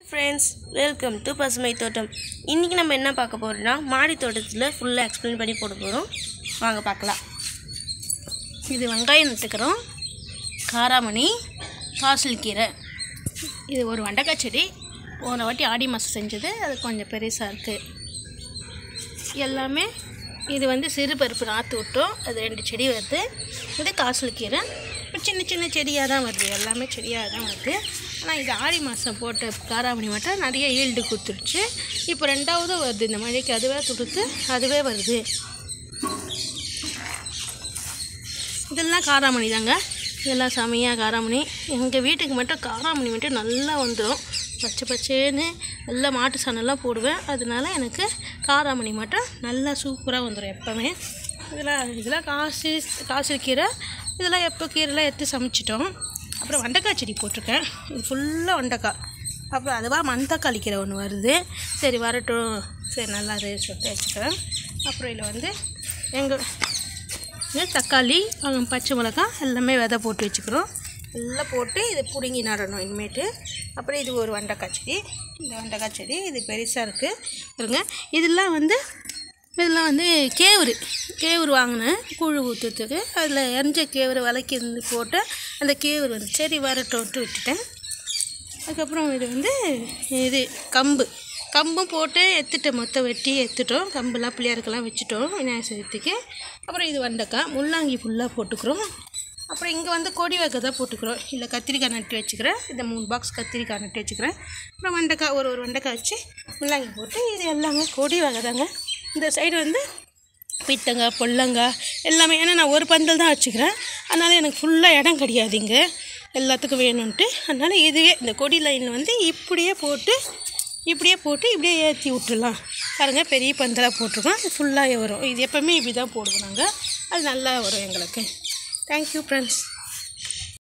friends welcome to பசுமை தோட்டம் இன்றைக்கி நம்ம என்ன பார்க்க போகிறோம்னா மாடி தோட்டத்தில் ஃபுல்லாக எக்ஸ்பிளைன் பண்ணி போட போகிறோம் வாங்க பார்க்கலாம் இது வெங்காயம் நட்டுக்கிறோம் காராமணி பாசில் கீரை இது ஒரு வெண்டைக்காய் செடி போன வாட்டி ஆடி மாதம் செஞ்சது அது கொஞ்சம் பெருசாக இருக்குது எல்லாமே இது வந்து சிறு பருப்பு நாற்று விட்டோம் அது ரெண்டு செடி வருது இது காசில் கீரை இப்ப சின்ன சின்ன செடியாக தான் வருது எல்லாமே செடியாக தான் வருது ஆனால் இது ஆடி மாதம் போட்ட காராமணி மட்டும் நிறைய ஈல்டு கொடுத்துருச்சு இப்போ ரெண்டாவது வருது இந்த மழைக்கு அதுவே கொடுத்து அதுவே வருது இதெல்லாம் காராமணி தாங்க இதெல்லாம் செமையாக காராமணி எங்கள் வீட்டுக்கு மட்டும் காராமணி மட்டும் நல்லா வந்துடும் பச்சை பச்சேன்னு நல்லா மாட்டு சாணம்லாம் போடுவேன் அதனால எனக்கு காராமணி மட்டும் நல்லா சூப்பராக வந்துடும் எப்போவுமே இதெல்லாம் இதெல்லாம் காசு காசு கீரை இதெல்லாம் எப்போ கீரைலாம் எடுத்து சமைச்சிட்டோம் அப்புறம் வெண்டைக்காய் செடி போட்டிருக்கேன் இது ஃபுல்லாக வெண்டைக்காய் அப்புறம் அதுவாக மந்தக்காளி கீரை ஒன்று வருது சரி வரட்டும் சரி நல்லா அது சொல்லிட்டு வச்சுக்கிறேன் அப்புறம் இதில் வந்து எங்கள் இது தக்காளி அஹ் பச்சை மிளகாய் எல்லாமே விதை போட்டு வச்சுக்கிறோம் எல்லாம் போட்டு இதை பிடுங்கி நடணும் இனிமேட்டு அப்புறம் இது ஒரு வெண்டைக்காய் செடி இந்த வெண்டைக்காய் செடி இது பெருசாக இருக்குது பாருங்க இதெல்லாம் வந்து இதெல்லாம் வந்து கேவுரு கேவுரு வாங்கினேன் கூழு ஊற்றுறதுக்கு அதில் எரிஞ்ச கேவுரு விலைக்கு இருந்து போட்டு அந்த கேவுரு வந்து சரி வரட்டும்ட்டு விட்டுட்டேன் அதுக்கப்புறம் இது வந்து இது கம்பு கம்பும் போட்டு எடுத்துட்டோம் மொத்தம் வெட்டி எடுத்துட்டோம் கம்புலாம் பிள்ளையாருக்கெல்லாம் வச்சுட்டோம் விநாயகர் சதுர்த்திக்கு அப்புறம் இது வெண்டைக்காய் முள்ளாங்கி ஃபுல்லாக போட்டுக்கிறோம் அப்புறம் இங்கே வந்து கொடி வகை தான் போட்டுக்கிறோம் இல்லை கத்திரிக்காய் நட்டு வச்சுக்கிறேன் இந்த மூணு பாக்ஸ் கத்திரிக்காய் நட்டு வச்சுக்கிறேன் அப்புறம் வெண்டைக்காய் ஒரு ஒரு வெண்டைக்காய் வச்சு முள்ளாங்கி போட்டு இது எல்லாமே கொடி வகை தாங்க இந்த சைடு வந்து பித்தங்காய் பொல்லங்காய் எல்லாமே ஏன்னா நான் ஒரு பந்தல் தான் வச்சுக்கிறேன் அதனால் எனக்கு ஃபுல்லாக இடம் கிடையாது இங்கே எல்லாத்துக்கும் வேணும்ன்ட்டு அதனால் இதுவே இந்த கொடி லைனில் வந்து இப்படியே போட்டு இப்படியே போட்டு இப்படியே ஏற்றி விட்டுடலாம் பாருங்கள் பெரிய பந்தலாக போட்டிருக்கோம் அது ஃபுல்லாக வரும் இது எப்போவுமே இப்படி தான் போடுவோம் நாங்கள் அது நல்லா வரும் எங்களுக்கு தேங்க்யூ ஃப்ரெண்ட்ஸ்